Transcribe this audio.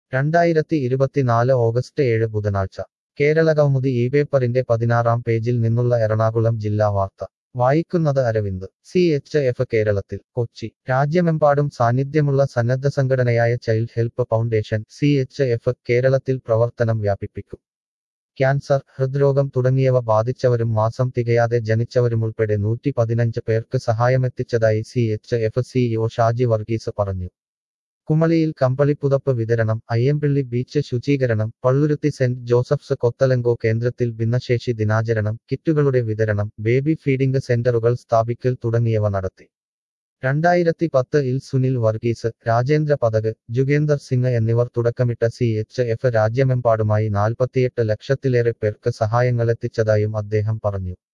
രണ്ടായിരത്തി ഇരുപത്തിനാല് ഓഗസ്റ്റ് ഏഴ് ബുധനാഴ്ച കേരളകൗമുദി ഈ പേപ്പറിന്റെ പതിനാറാം പേജിൽ നിന്നുള്ള എറണാകുളം ജില്ലാ വാർത്ത വായിക്കുന്നത് അരവിന്ദ് സി എച്ച് എഫ് കേരളത്തിൽ കൊച്ചി രാജ്യമെമ്പാടും സാന്നിധ്യമുള്ള സന്നദ്ധ സംഘടനയായ child help foundation C H F കേരളത്തിൽ പ്രവർത്തനം വ്യാപിപ്പിക്കും ക്യാൻസർ ഹൃദ്രോഗം തുടങ്ങിയവ ബാധിച്ചവരും മാസം തികയാതെ ജനിച്ചവരുമുൾപ്പെടെ നൂറ്റി പതിനഞ്ച് പേർക്ക് സഹായമെത്തിച്ചതായി C H F CEO Shaji Varghese പറഞ്ഞു കുമളിയിൽ കമ്പളിപ്പുതപ്പ് വിതരണം അയ്യമ്പിള്ളി ബീച്ച് ശുചീകരണം പള്ളുരുത്തി സെന്റ് ജോസഫ്സ് കൊത്തലങ്കോ കേന്ദ്രത്തിൽ ഭിന്നശേഷി ദിനാചരണം കിറ്റുകളുടെ വിതരണം ബേബി ഫീഡിംഗ് സെന്ററുകൾ സ്ഥാപിക്കൽ തുടങ്ങിയവ നടത്തി രണ്ടായിരത്തി പത്ത് ഇൽ സുനിൽ വർഗീസ് രാജേന്ദ്ര പതക് ജുഗേന്ദർ സിംഗ് എന്നിവർ തുടക്കമിട്ട സി എച്ച് എഫ് രാജ്യമെമ്പാടുമായി നാൽപ്പത്തിയെട്ട് ലക്ഷത്തിലേറെ പേർക്ക് സഹായങ്ങളെത്തിച്ചതായും അദ്ദേഹം പറഞ്ഞു